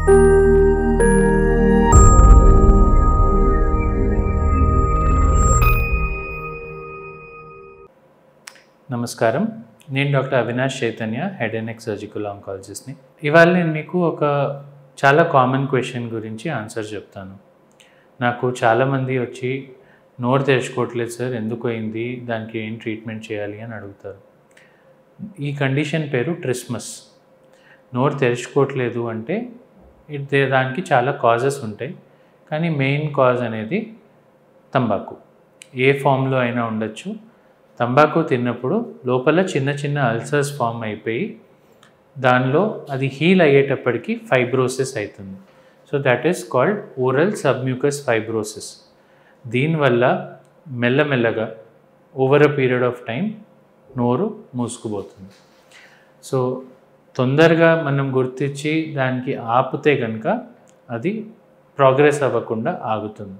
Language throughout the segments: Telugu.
నమస్కారం నేను doctor Avinash Chaitanya head and neck surgical ఆంకాలజిస్ట్ని ఇవాళ నేను మీకు ఒక చాలా కామన్ క్వశ్చన్ గురించి ఆన్సర్ చెప్తాను నాకు చాలామంది వచ్చి నోరు తెరుచుకోవట్లేదు సార్ ఎందుకు అయింది దానికి ఏం ట్రీట్మెంట్ చేయాలి అని అడుగుతారు ఈ కండిషన్ పేరు ట్రిస్మస్ నోరు తెరుచుకోవట్లేదు అంటే ఇది దానికి చాలా కాజెస్ ఉంటాయి కానీ మెయిన్ కాజ్ అనేది తంబాకు ఏ ఫామ్లో అయినా ఉండొచ్చు తంబాకు తిన్నప్పుడు లోపల చిన్న చిన్న అల్సర్స్ ఫామ్ అయిపోయి దానిలో అది హీల్ అయ్యేటప్పటికి ఫైబ్రోసిస్ అవుతుంది so that is called oral submucous fibrosis దీనివల్ల మెల్లమెల్లగా over a period of time నోరు మూసుకుపోతుంది సో తొందరగా మనం గుర్తించి దానికి ఆపితే కనుక అది ప్రోగ్రెస్ అవ్వకుండా ఆగుతుంది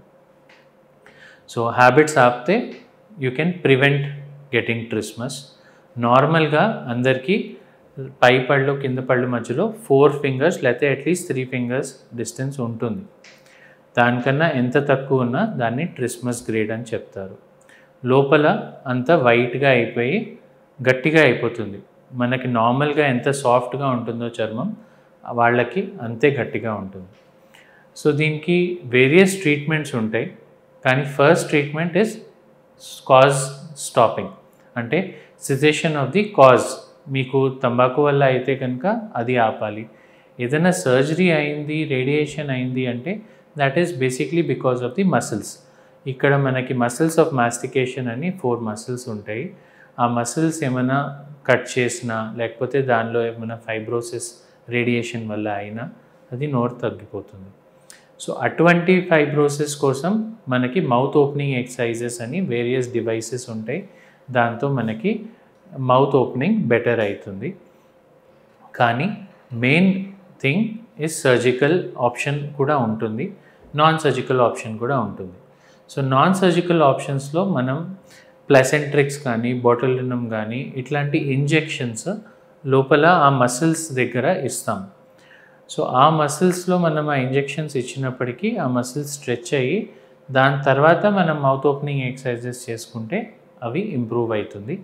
సో హ్యాబిట్స్ ఆపితే you can prevent getting trismus నార్మల్గా అందరికీ పై పళ్ళు కింద పళ్ళు మధ్యలో ఫోర్ ఫింగర్స్ లేకపోతే అట్లీస్ట్ త్రీ ఫింగర్స్ డిస్టెన్స్ ఉంటుంది దానికన్నా ఎంత తక్కువ ఉన్నా దాన్ని ట్రిస్మస్ గ్రేడ్ అని చెప్తారు లోపల అంతా వైట్గా అయిపోయి గట్టిగా అయిపోతుంది మనకి నార్మల్గా ఎంత సాఫ్ట్గా ఉంటుందో చర్మం వాళ్ళకి అంతే గట్టిగా ఉంటుంది సో దీనికి వేరియస్ ట్రీట్మెంట్స్ ఉంటాయి కానీ first treatment is cause stopping అంటే సిజేషన్ ఆఫ్ ది కాజ్ మీకు తంబాకు వల్ల అయితే కనుక అది ఆపాలి ఏదైనా సర్జరీ అయింది రేడియేషన్ అయింది అంటే that is basically because of the muscles ఇక్కడ మనకి మసిల్స్ ఆఫ్ మాస్టికేషన్ అని ఫోర్ మసిల్స్ ఉంటాయి ఆ మసిల్స్ ఏమైనా కట్ చేసినా లేకపోతే దానిలో ఏమైనా ఫైబ్రోసిస్ రేడియేషన్ వల్ల అయినా అది నోరు తగ్గిపోతుంది సో అటువంటి ఫైబ్రోసిస్ కోసం మనకి మౌత్ ఓపెనింగ్ ఎక్సర్సైజెస్ అని వేరియస్ డివైసెస్ ఉంటాయి దాంతో మనకి మౌత్ ఓపెనింగ్ బెటర్ అవుతుంది కానీ main thing is surgical option కూడా ఉంటుంది నాన్ సర్జికల్ ఆప్షన్ కూడా ఉంటుంది సో నాన్ సర్జికల్ ఆప్షన్స్లో మనం ప్లసెంట్రిక్స్ కానీ బాటిలినం కానీ ఇట్లాంటి ఇంజెక్షన్స్ లోపల ఆ మసిల్స్ దగ్గర ఇస్తాం సో ఆ మసిల్స్లో మనం ఆ ఇంజెక్షన్స్ ఇచ్చినప్పటికీ ఆ మసిల్స్ స్ట్రెచ్ అయ్యి దాని తర్వాత మనం మౌత్ ఓపెనింగ్ ఎక్సర్సైజెస్ చేసుకుంటే అవి ఇంప్రూవ్ అవుతుంది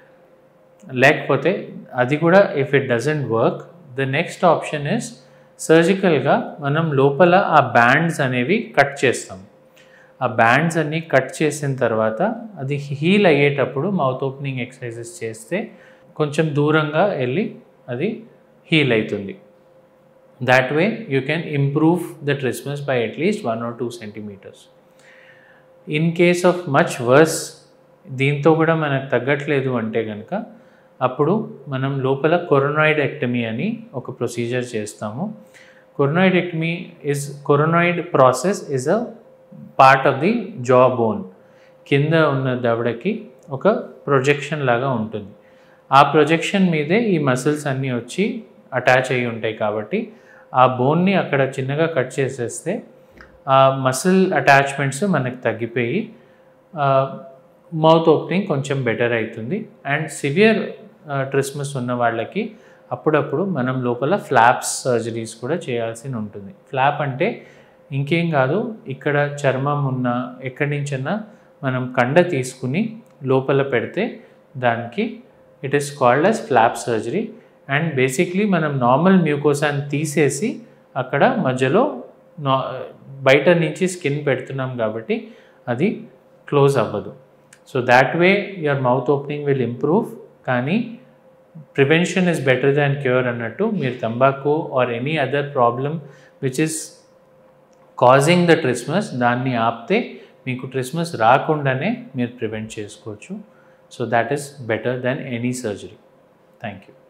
లేకపోతే అది కూడా if it doesn't work the next option is సర్జికల్గా మనం లోపల ఆ బ్యాండ్స్ అనేవి కట్ చేస్తాం ఆ బ్యాండ్స్ అన్నీ కట్ చేసిన తర్వాత అది హీల్ అయ్యేటప్పుడు మౌత్ ఓపెనింగ్ ఎక్సర్సైజెస్ చేస్తే కొంచెం దూరంగా వెళ్ళి అది హీల్ అవుతుంది that way you can improve the trismus by at least one or two centimetres in case of much worse దీంతో కూడా మనకు తగ్గట్లేదు అంటే కనుక అప్పుడు మనం లోపల కొరనాయిడ్ ఎక్టమీ అని ఒక ప్రొసీజర్ చేస్తాము coronoidectomy is coronoid process is a part of the jaw bone కింద ఉన్న దవడకి ఒక ప్రొజెక్షన్ లాగా ఉంటుంది ఆ ప్రొజెక్షన్ మీదే ఈ మసిల్స్ అన్నీ వచ్చి అటాచ్ అయ్యి ఉంటాయి కాబట్టి ఆ బోన్ని అక్కడ చిన్నగా కట్ చేసేస్తే ఆ మసిల్ అటాచ్మెంట్స్ మనకు తగ్గిపోయి మౌత్ ఓపెనింగ్ కొంచెం బెటర్ అవుతుంది అండ్ సివియర్ ట్రిస్మస్ ఉన్న వాళ్ళకి అప్పుడప్పుడు మనం లోపల ఫ్లాప్స్ సర్జరీస్ కూడా చేయాల్సి ఉంటుంది ఫ్లాప్ అంటే ఇంకేం కాదు ఇక్కడ చర్మం ఉన్న ఎక్కడి నుంచైనా మనం కండ తీసుకుని లోపల పెడితే దానికి it is called as flap surgery and basically మనం నార్మల్ మ్యూకోసాన్ని తీసేసి అక్కడ మధ్యలో నా బయట నుంచి స్కిన్ పెడుతున్నాం కాబట్టి అది క్లోజ్ అవ్వదు so that way your mouth opening will improve కానీ prevention is better than cure అన్నట్టు మీరు తంబాకు or any other problem which is causing the trismus దాన్ని ఆపితే మీకు ట్రిస్మస్ రాకుండానే మీరు ప్రివెంట్ చేసుకోవచ్చు so that is better than any surgery thank you